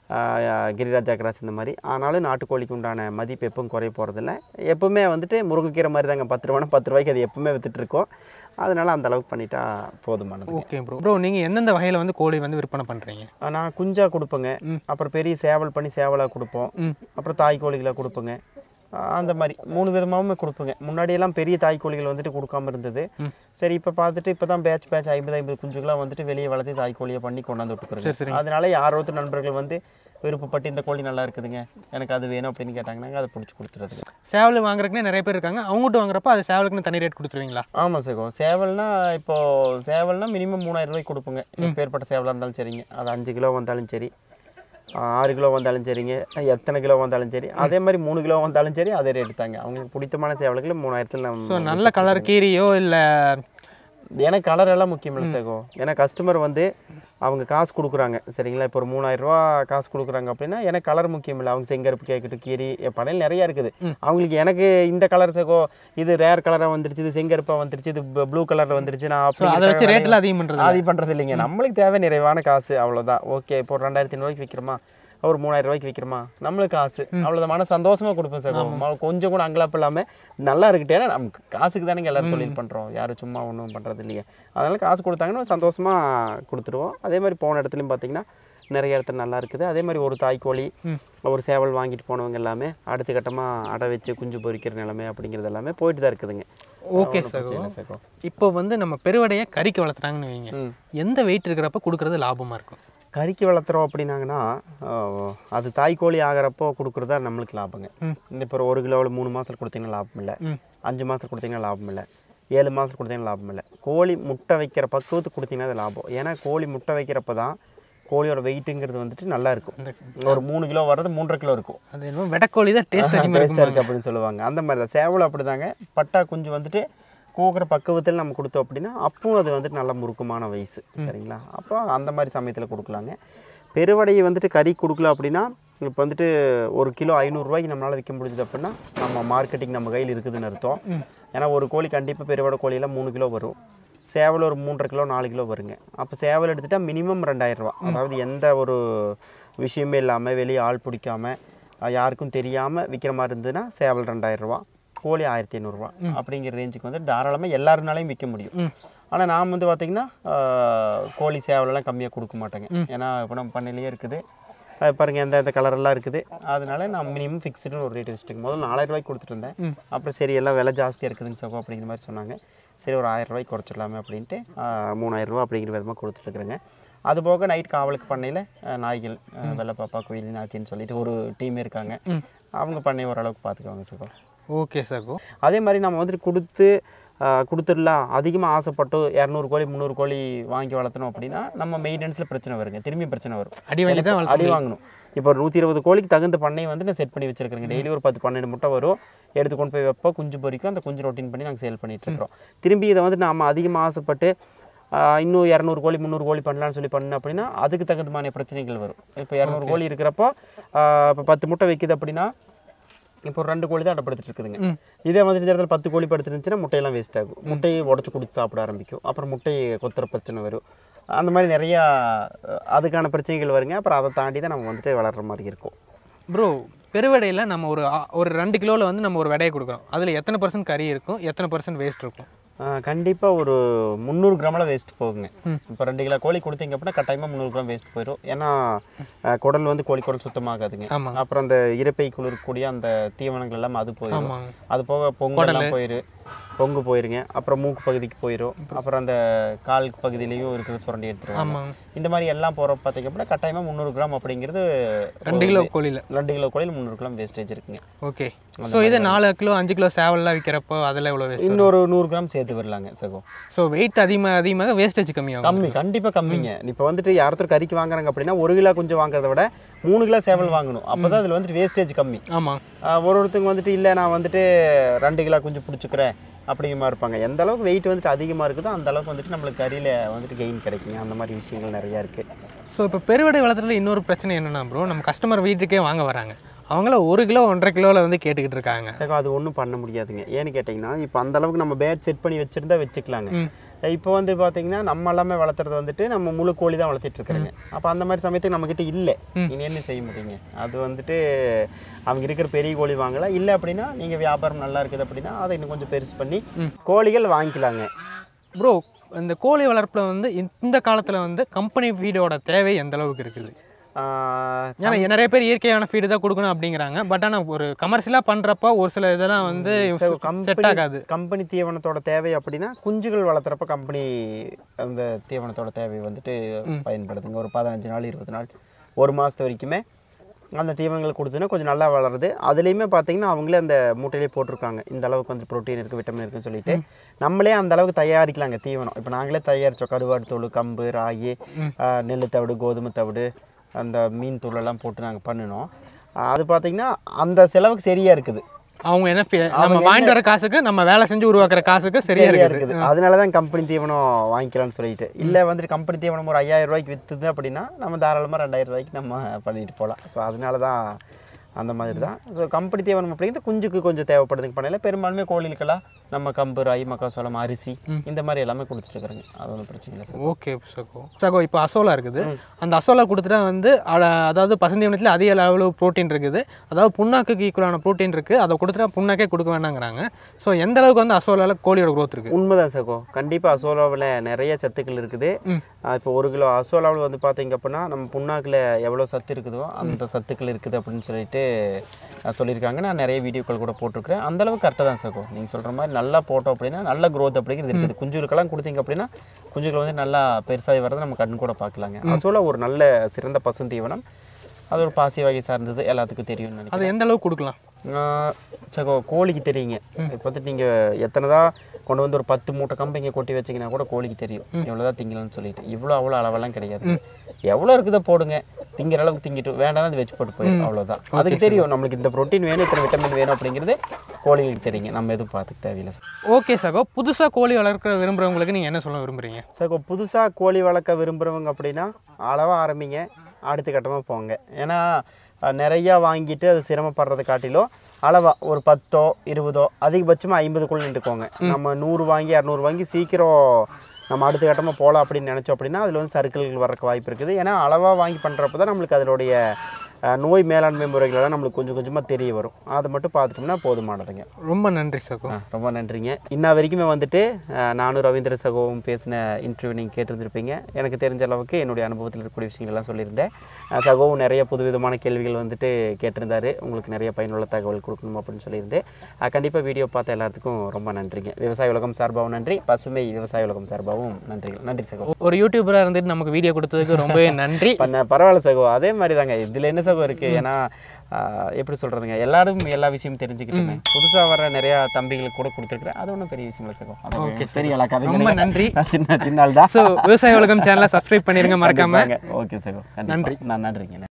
கிரிராஜா கிராஸ் இந்த மாதிரி ஆனாலும் நாட்டுக்கோழிக்கு உண்டான மதிப்பு எப்பவும் குறைய போகிறதில்ல எப்பவுமே வந்துட்டு முருங்கைக்கீரை மாதிரி தாங்க பத்து ரூபானா பத்து ரூபாய்க்கு அது எப்பவுமே வித்துட்டு இருக்கோம் அதனால அந்த அளவுக்கு பண்ணிட்டா போதுமானது ஓகே ப்ரோ ப்ரோ நீங்க எந்தெந்த வகையில வந்து கோழி வந்து விற்பனை பண்றீங்க ஆஹ் நான் குஞ்சா கொடுப்பேங்க அப்புறம் பெரிய சேவல் பண்ணி சேவலாக கொடுப்போம் அப்புறம் தாய் கோழிகளை கொடுப்பேங்க ஆஹ் அந்த மாதிரி மூணு விதமாகவுமே கொடுப்பேங்க முன்னாடியெல்லாம் பெரிய தாய் கோழிகள் வந்துட்டு கொடுக்காம இருந்தது சரி இப்போ பார்த்துட்டு இப்போ தான் பேட்ச் பேட்ச் ஐம்பது ஐம்பது குஞ்சுகளாக வந்துட்டு வெளியே வளர்த்து தாய் கோழியை பண்ணி கொண்டாந்து சரி, விட்டுக்கிறேன் சரி. அதனால யாரோ ஒருத்தர் நண்பர்கள் வந்து விருப்பப்பட்டு இந்த கோழி நல்லா இருக்குதுங்க எனக்கு அது வேணும் அப்படின்னு கேட்டாங்கன்னா அதை பிடிச்சி கொடுத்துறது சேவல் வாங்குறதுக்குனே நிறைய பேர் இருக்காங்க அவங்ககிட்ட வாங்குறப்ப அது சேவலுக்குன்னு தனி ரேட் கொடுத்துருவீங்களா ஆமாம் சகோ சேவல்னா இப்போ சேவல்னா மினிமம் மூணாயிரம் ரூபாய்க்கு கொடுப்போங்க எப்பேற்பட்ட சேவலாக இருந்தாலும் சரிங்க அது அஞ்சு கிலோ வந்தாலும் சரி ஆறு கிலோ வந்தாலும் சரிங்க எத்தனை கிலோ வந்தாலும் சரி அதே மாதிரி மூணு கிலோ வந்தாலும் சரி அதே ரேட்டு தாங்க அவங்களுக்கு பிடித்தமான சேவலுக்கு மூணாயிரத்தில் ஸோ நம்ம நல்ல கலர் கீரியோ இல்லை எனக்கு கலர் எல்லாம் முக்கியம் இல்லை சேகோ ஏன்னா கஸ்டமர் வந்து அவங்க காசு கொடுக்குறாங்க சரிங்களா இப்போ ஒரு மூணாயிரம் ரூபா காசு கொடுக்குறாங்க அப்படின்னா எனக்கு கலர் முக்கியம் இல்லை அவங்க செங்கருப்பு கேட்கட்டும் கீரி என் படையில் நிறையா இருக்குது அவங்களுக்கு எனக்கு இந்த கலர் சேகோ இது ரேர் கலராக வந்துருச்சு இது செங்கருப்பாக வந்துருச்சு இது ப்ளூ கலரில் வந்துருச்சு நான் ஸோ அதை வச்சு ரேட்டில் அதிகம் பண்ணுறது அது பண்ணுறது இல்லைங்க நம்மளுக்கு தேவை நிறைவான காசு அவ்வளோதான் ஓகே இப்போ ஒரு ரெண்டாயிரத்தி ஐநூறுவாய்க்கு விற்கிறோமா ஒரு மூணாயிரம் ரூபாய்க்கு விற்கிறோமா நம்மளுக்கு காசு அவ்வளோதான் மன சந்தோஷமா கொடுப்பேன் சார் கொஞ்சம் கூட அங்கலாப்பு இல்லாமல் நல்லா இருக்கட்டும் ஏன்னா நமக்கு காசுக்கு தானே எல்லாரும் தொழில் பண்ணுறோம் யாரும் சும்மா ஒன்றும் பண்ணுறது இல்லையே அதனால காசு கொடுத்தாங்கன்னா சந்தோஷமா கொடுத்துருவோம் அதே மாதிரி போன இடத்துலையும் பார்த்தீங்கன்னா நிறைய இடத்துல நல்லா இருக்குது அதே மாதிரி ஒரு தாய்க்கோழி ஒரு சேவல் வாங்கிட்டு போனவங்க எல்லாமே அடுத்த கட்டமாக அடை வச்சு குஞ்சு பொரிக்கிற நிலைமை அப்படிங்கிறது எல்லாமே போயிட்டு தான் இருக்குதுங்க ஓகே ஒண்ணும் பிரச்சனை இல்லை சகோ. இப்போ வந்து நம்ம பெருவடையை கறிக்கு வளர்த்துறாங்கன்னு வைங்க எந்த வெயிட் இருக்கிறப்ப கொடுக்கறது லாபமாக இருக்கும் கறிக்கு வளர்த்துறோம் அப்படின்னாங்கன்னா ஆஹ், அது தாய்க்கோழி ஆகிறப்போ கொடுக்குறதா நம்மளுக்கு லாபங்க இந்த இப்போ ஒரு கிலோவில் மூணு மாதத்தில் கொடுத்தீங்கன்னா லாபம் இல்லை அஞ்சு மாதத்தில் கொடுத்தீங்கன்னா லாபம் இல்லை ஏழு மாதத்தில் கொடுத்தீங்கன்னா லாபம் இல்லை கோழி முட்டை வைக்கிற பக்குவத்துக்கு கொடுத்தீங்கன்னா அது லாபம் ஏன்னா கோழி முட்டை வைக்கிறப்ப தான் கோழியோட வெயிட்டுங்கிறது வந்துட்டு நல்லா இருக்கும் ஒரு மூணு கிலோ வர்றது மூன்றரை கிலோ இருக்கும் அது என்னமோ வெடக்கோழி தான் டேஸ்ட் அதிகமாக டேஸ்ட்டாக இருக்கும் இருக்குது அப்படின்னு சொல்லுவாங்க அந்த மாதிரி தான் சேவல் அப்படிதாங்க பட்டா குஞ்சு வந்துட்டு கூக்குற பக்குவத்தில் நம்ம கொடுத்தோம் அப்படின்னா அப்பவும் அது வந்துட்டு நல்ல முறுக்கமான வயசு சரிங்களா அப்போ அந்த மாதிரி சமயத்தில் கொடுக்கலாங்க பெருவடையை வந்துட்டு கறி கொடுக்கல அப்படின்னா இப்போ வந்துட்டு ஒரு கிலோ ஐநூறுரூவாய்க்கு நம்மளால் விற்க முடிஞ்சது அப்படின்னா நம்ம மார்க்கெட்டிங் நம்ம கையில் இருக்குதுன்னு அர்த்தம் ஏன்னா ஒரு கோழி கண்டிப்பாக பெருவடை கோழியெல்லாம் மூணு கிலோ வரும் சேவல் ஒரு மூன்றரை கிலோ நாலு கிலோ வருங்க அப்போ சேவல் எடுத்துட்டா மினிமம் ரெண்டாயிரம் ரூபா அதாவது எந்த ஒரு விஷயமே இல்லாமல் வெளியே ஆள் பிடிக்காம அஹ் யாருக்கும் தெரியாமல் விற்கிற மாதிரி இருந்ததுன்னா சேவல் ரெண்டாயிரம் ரூபா கோழி ஆயிரத்தி ஐநூறுரூவா அப்படிங்கிற ரேஞ்சுக்கு வந்து தாராளமாக எல்லாருனாலையும் விற்க முடியும் ஆனால் நாம் வந்து பார்த்திங்கன்னா ஆஹ், கோழி சேவலெல்லாம் கம்மியாக கொடுக்க மாட்டேங்க ஏன்னா இப்போ நம்ம பண்ணையிலேயே இருக்குது அது பாருங்கள் எந்த எந்த கலரெல்லாம் இருக்குது அதனால நான் மினிமம் ஃபிக்ஸ்டுன்னு ஒரு ரேட் வச்சுட்டேன் முதல்ல நாலாயிரம் ரூபாய்க்கு கொடுத்துட்டு இருந்தேன் அப்புறம் சரி எல்லாம் விலை ஜாஸ்தியாக இருக்குதுங்க சகோ அப்படிங்கிற மாதிரி சொன்னாங்க சரி ஒரு ஆயிரம் ரூபாய்க்கு குறைச்சிடலாமே அப்படின்ட்டு ஆஹ், மூணாயிரம் ரூபா அப்படிங்கிற விதமாக கொடுத்துட்ருக்குறேங்க அது போக நைட் காவலுக்கு பண்ணையில் நாய்கள் ஆஹ், வெள்ளை பாப்பா குயில் நாச்சின்னு சொல்லிட்டு ஒரு டீம் இருக்காங்க அவங்க பண்ணை ஓரளவுக்கு பார்த்துக்குவாங்க சகோ ஓகே சகோ அதே மாதிரி நம்ம வந்துட்டு கொடுத்து ஆஹ் கொடுத்துடலாம் அதிகமாக ஆசைப்பட்டு இரநூறு கோழி முந்நூறு கோழி வாங்கி வளர்த்தணும் அப்படின்னா நம்ம மெயின்டெனன்ஸில் பிரச்சனை வருங்க திரும்பி பிரச்சனை வரும் அடி வாங்கி தான் அடி வாங்கணும் இப்போ ஒரு நூற்றி இருபது கோழிக்கு தகுந்த பண்ணையை வந்து நான் செட் பண்ணி வச்சிருக்கேங்க டெய்லி ஒரு பத்து பன்னெண்டு முட்டை வரும் எடுத்து கொண்டு போய் வைப்போம் குஞ்சு பொரிக்கும் அந்த குஞ்சு ரொட்டீன் பண்ணி நாங்கள் சேல் பண்ணிட்டு இருக்கிறோம் திரும்பி இதை வந்து நாம அதிகமாக ஆசைப்பட்டு ஆஹ் இன்னும் இரநூறு கோழி முந்நூறு கோழி பண்ணலாம்னு சொல்லி பண்ண அப்படின்னா அதுக்கு தகுந்தமான பிரச்சனைகள் வரும் இப்போ இரநூறு கோழி இருக்கிறப்போ இப்போ பத்து முட்டை வைக்குது அப்படின்னா இப்போ ஒரு ரெண்டு கோழி தான் அடைப்படுத்திட்டு இருக்குதுங்க இதே மாதிரி இந்த இடத்துல பத்து கோழி படுத்துருந்துச்சுன்னா முட்டையெல்லாம் வேஸ்ட் ஆகும் முட்டையை உடச்சி குடிச்சு சாப்பிட ஆரம்பிக்கும் அப்புறம் முட்டையை கொத்துற பிரச்சனை வரும் அந்த மாதிரி நிறையா அஹ், அதுக்கான பிரச்சனைகள் வருங்க அப்புறம் அதை தாண்டி தான் நம்ம வந்துட்டு வளர்கிற மாதிரி இருக்கும் ப்ரோ பெருவடையில் நம்ம ஒரு ஆ- ஒரு ரெண்டு கிலோவில் வந்து நம்ம ஒரு விடையை கொடுக்குறோம் அதில் எத்தனை பர்சன்ட் கறி இருக்கும் எத்தனை பர்சன்ட் வேஸ்ட் இருக்கும் கண்டிப்பாக ஒரு முந்நூறு கிராமில் வேஸ்ட் போகுங்க இப்போ ரெண்டு கிலோ கோழி கொடுத்தீங்க அப்படின்னா கட்டாயமாக முந்நூறு கிராம் வேஸ்ட் போயிடும் ஏன்னா அஹ், குடல் வந்து கோழி குடல் சுத்தமாகாதுங்க ஆமாம் அப்புறம் அந்த இறப்பைக்குள்ள இருக்கக்கூடிய அந்த தீவனங்கள் எல்லாம் அது போயிடும் ஆமாங்க அது போக பொங்கல்லாம் போயிரு பொங்கு போயிருங்க அப்புறம் மூக்கு பகுதிக்கு போயிடும் அப்புறம் அந்த கால் பகுதியிலையும் இருக்கிற சுரண்டி எடுத்துருவாங்க ஆமாங்க இந்த மாதிரி எல்லாம் போகிற பார்த்தீங்க அப்படின்னா கட்டாயமாக முந்நூறு கிராம் அப்படிங்கிறது ரெண்டு கிலோ கோழியில் ரெண்டு கிலோ கோழியில் முந்நூறு கிராம் வேஸ்டேஜ் இருக்குங்க ஓகே ஸோ இது நாலு கிலோ அஞ்சு கிலோ சேவல்லாம் விற்கிறப்போ அதில் எவ்வளோ வேஸ்ட் இன்னொரு நூறு கிராம் சேர்த்து வரலாங்க சகோ ஸோ வெயிட் அதிகமாக அதிகமாக வேஸ்டேஜ் கம்மியாகும் கம்மி கண்டிப்பாக கம்மிங்க இப்போ வந்துட்டு யாரத்தர் கறிக்கு வாங்குறாங்க அப்படின்னா ஒரு கிலோ கொஞ்சம் வாங்குறத விட மூணு கிலோ சேவல் வாங்கணும் அப்போ தான் அதில் வந்துட்டு வேஸ்டேஜ் கம்மி ஆமாம் ஆஹ் ஒரு ஒருத்தங்க வந்துட்டு இல்லை நான் வந்துட்டு ரெண்டு கிலோ குஞ்சு பிடிச்சிக்கிறேன் அப்படிங்கிற மாதிரி இருப்பாங்க எந்த அளவுக்கு வெயிட் வந்துட்டு அதிகமாக இருக்குதோ அந்த அளவுக்கு வந்துட்டு நம்மளுக்கு கறியில் வந்துட்டு கெயின் கிடைக்குங்க அந்த மாதிரி விஷயங்கள் நிறையா இருக்குது ஸோ இப்போ பெருவடை வளர்த்துறதுல இன்னொரு பிரச்சனை என்னென்னா ப்ரோ நம்ம கஸ்டமர் வீட்டுக்கே வாங்க வராங்க அவங்கள ஒரு கிலோ ஒன்றரை கிலோவில் வந்து கேட்டுக்கிட்டு இருக்காங்க சகோ அது ஒன்றும் பண்ண முடியாதுங்க ஏன்னு கேட்டிங்கன்னா இப்போ அந்த அளவுக்கு நம்ம பேட் செட் பண்ணி வச்சுருந்தா வச்சுக்கலாங்க ம். இப்போ வந்து பார்த்தீங்கன்னா நம்ம எல்லாமே வளர்த்துறது வந்துட்டு நம்ம முழு கோழி தான் வளர்த்திட்டு இருக்கிறோங்க அப்போ அந்த மாதிரி சமயத்துக்கு நம்மக்கிட்ட இல்லை இனி என்ன செய்ய முடியுங்க அது வந்துட்டு அவங்க இருக்கிற பெரிய கோழி வாங்கலாம் இல்லை அப்படின்னா நீங்கள் வியாபாரம் நல்லா இருக்குது அப்படின்னா அதை இன்னும் கொஞ்சம் பெருசு பண்ணி கோழிகள் வாங்கிக்கலாங்க ப்ரோ இந்த கோழி வளர்ப்பில் வந்து இந்த காலத்தில் வந்து கம்பெனி ஃபீடோட தேவை எந்த அளவுக்கு இருக்குது ஆஹ் ஏன்னா நிறைய பேர் இயற்கையான ஃபீடு தான் கொடுக்கணும் அப்படிங்கிறாங்க பட் ஆனால் ஒரு கமர்ஷியலாக பண்ணுறப்போ ஒரு சில இதெல்லாம் வந்து செட் ஆகாது கம்பெனி தீவனத்தோட தேவை அப்படின்னா குஞ்சுகள் வளர்த்துறப்ப கம்பெனி அந்த தீவனத்தோட தேவை வந்துட்டு பயன்படுதுங்க ஒரு பதினஞ்சு நாள் இருபது நாள் ஒரு மாதத்து வரைக்குமே அந்த தீவனங்கள் கொடுத்தோன்னா கொஞ்சம் நல்லா வளருது அதுலேயுமே பார்த்தீங்கன்னா அவங்களே அந்த மூட்டையிலே போட்டிருக்காங்க இந்த அளவுக்கு வந்து ப்ரோட்டீன் இருக்குது விட்டமின் இருக்குன்னு சொல்லிட்டு நம்மளே அந்த அளவுக்கு தயாரிக்கலாங்க தீவனம் இப்போ நாங்களே தயாரித்தோம் கருவாடு தூள் கம்பு ராகி ஆஹ் நெல் தவிடு கோதுமை தவிடு அந்த மீன் தூளெல்லாம் போட்டு நாங்கள் பண்ணினோம் ஆஹ் அது பார்த்தீங்கன்னா அந்த செலவுக்கு சரியாக இருக்குது அவங்க என்ன fee- நம்ம வாங்கிட்டு வர காசுக்கு நம்ம வேலை செஞ்சு உருவாக்குற காசுக்கு சரியா சரியா இருக்குது இருக்குது அதனால தான் கம்பெனி தீவனம் வாங்கிக்கலாம்னு சொல்லிட்டு இல்லை வந்துட்டு கம்பெனி தீவனம் ஒரு ஐயாயிரம் ரூபாய்க்கு விற்றுது அப்படின்னா நம்ம தாராளமாக ரெண்டாயிரம் ரூபாய்க்கு நம்ம பண்ணிட்டு போகலாம் ஸோ அதனால தான் அந்த மாதிரி தான் ஸோ கம்பெனி தீவனம் அப்படிங்கிறது குஞ்சுக்கு கொஞ்சம் தேவைப்படுதுங்க பண்ணையில் பெரும்பாலுமே கோழிகளுக்கெல்லாம் நம்ம கம்பு ராகி மக்காசோளம் அரிசி இந்த மாதிரி எல்லாமே கொடுத்துட்ருக்குறோங்க அது ஒன்றும் பிரச்சனை இல்லை சார் ஓகே சகோ சகோ இப்போ அசோலா இருக்குது அந்த அசோலா கொடுத்துட்டா வந்து அட- அதாவது பசந்தீவனத்தில் அதிக அளவு ப்ரோட்டீன் இருக்குது அதாவது புண்ணாக்குக்கு ஈக்குவலான ப்ரோட்டீன் இருக்குது அதை கொடுத்துட்டா புண்ணாக்கே கொடுக்க வேண்டாங்கிறாங்க ஸோ எந்த அளவுக்கு வந்து அசோலாவில் கோழியோட growth இருக்குது உண்மைதான் சகோ கண்டிப்பாக அசோலாவில் நிறைய சத்துக்கள் இருக்குது இப்போ ஒரு கிலோ அசோலாவில் வந்து பார்த்தீங்க அப்படின்னா நம்ம புண்ணாக்கில் எவ்வளோ சத்து இருக்குதோ அந்த சத்துக்கள் இருக்குது அப்படின்னு சொல்லிட்டு அஹ், சொல்லியிருக்காங்க நான் நிறைய வீடியோக்கள் கூட போட்டிருக்கிறேன் அந்த அளவுக்கு கரெக்டாக தான் சகோ நீங்கள் சொல்கிற மாதிரி நல்லா போட்டோம் அப்படின்னா நல்ல growth அப்படிங்கிறது இருக்குது குஞ்சுகளுக்கெல்லாம் கொடுத்தீங்க அப்படின்னா குஞ்சுகள் வந்து நல்லா பெருசாகி வரதை நம்ம கண் கூட பார்க்கலாங்க அசோலா ஒரு நல்ல சிறந்த பசுந்தீவனம் அது ஒரு பாசி வகை சார்ந்தது எல்லாத்துக்கும் தெரியும்னு நினைக்கிறேன் அது எந்த அளவுக்கு கொடுக்கலாம் ஆஹ் சகோ கோழிக்கு தெரியுங்க இப்போ வந்துட்டு நீங்கள் எத்தனை தான் கொண்டு வந்து ஒரு பத்து மூட்டை கம்பு இங்கே கொட்டி வச்சீங்கன்னா கூட கோழிக்கு தெரியும் இவ்வளோதான் திங்கலாம்னு சொல்லிட்டு இவ்வளோ அவ்வளோ அளவெல்லாம் கிடையாது எவ்வளோ இருக்குதோ போடுங்க திங்கிற அளவுக்கு திங்கிட்டு வேண்டாம் அது வச்சு போட்டு போயிடும் அவ்வளோதான் அதுக்கு தெரியும் நம்மளுக்கு இந்த ப்ரோட்டீன் வேணும் இத்தனை விட்டமின் வேணும் அப்படிங்கிறது கோழிகளுக்கு தெரியுங்க நம்ம எதுவும் பார்த்துக்க தேவையில்லை ஓகே சகோ புதுசாக கோழி வளர்க்க விரும்புகிறவங்களுக்கு நீங்கள் என்ன சொல்ல விரும்புகிறீங்க சகோ புதுசாக கோழி வளர்க்க விரும்புகிறவங்க அப்படின்னா அளவாக ஆரம்பிங்க அடுத்த கட்டமாக போங்க ஏன்னா அஹ், நிறையா வாங்கிட்டு அது சிரமப்படுறதை காட்டிலும் அளவாக ஒரு பத்தோ இருபதோ அதிகபட்சமாக ஐம்பதுக்குள்ளே நின்றுக்கோங்க நம்ம நூறு வாங்கி இரநூறு வாங்கி சீக்கிரம் நம்ம அடுத்த கட்டமாக போகலாம் அப்படின்னு நினச்சோம் அப்படின்னா அதில் வந்து சர்க்கிள்கள் வரக்கு வாய்ப்பு இருக்குது ஏன்னா அளவாக வாங்கி பண்ணுறப்ப தான் நம்மளுக்கு அதனுடைய அஹ், நோய் மேலாண்மை முறைகளெல்லாம் நம்மளுக்கு கொஞ்சம் கொஞ்சமாக தெரிய வரும் அதை மட்டும் பார்த்துட்டோம்னா போதுமானதுங்க ரொம்ப நன்றி சகோ ஆ, ரொம்ப நன்றிங்க இன்ன வரைக்குமே வந்துட்டு அஹ், நானும் ரவீந்திர சகோவும் பேசின இன்டர்வியூ நீங்கள் கேட்டிருந்திருப்பீங்க எனக்கு தெரிஞ்ச அளவுக்கு என்னுடைய அனுபவத்தில் இருக்கக்கூடிய விஷயங்கள்லாம் சொல்லியிருந்தேன் அஹ், சகோவும் நிறைய புதுவிதமான கேள்விகள் வந்துட்டு கேட்டிருந்தாரு உங்களுக்கு நிறைய பயனுள்ள தகவல் கொடுக்கணும் அப்படின்னு சொல்லியிருந்தேன் கண்டிப்பாக வீடியோ பார்த்த எல்லாத்துக்கும் ரொம்ப நன்றிங்க விவசாய உலகம் சார்பாகவும் நன்றி பசுமை விவசாய உலகம் சார்பாகவும் நன்றிகள் நன்றி சகோ ஒரு யூடியூபராக இருந்துட்டு நமக்கு வீடியோ கொடுத்ததுக்கு ரொம்பவே நன்றி பண்ண பரவாயில்ல சகோ அதே மாதிரி தாங்க இதில் என்ன சகோ இருக்குது ஏன்னா ஆஹ், எப்படி சொல்கிறதுங்க எல்லாரும் எல்லா விஷயமும் தெரிஞ்சுக்கிட்டுமே புதுசாக வர நிறையா தம்பிகளுக்கு கூட கொடுத்துருக்குறேன் அது ஒன்றும் பெரிய விஷயம் இல்லை சகோ ஓகே பெரிய ஆளா கதை ரொம்ப நன்றி சின்ன சின்ன ஆள் தான் ஸோ விவசாய உலகம் சேனலை சப்ஸ்கிரைப் பண்ணிருங்க மறக்காம ஓகே சகோ நன்றி நான் நன்றிங்க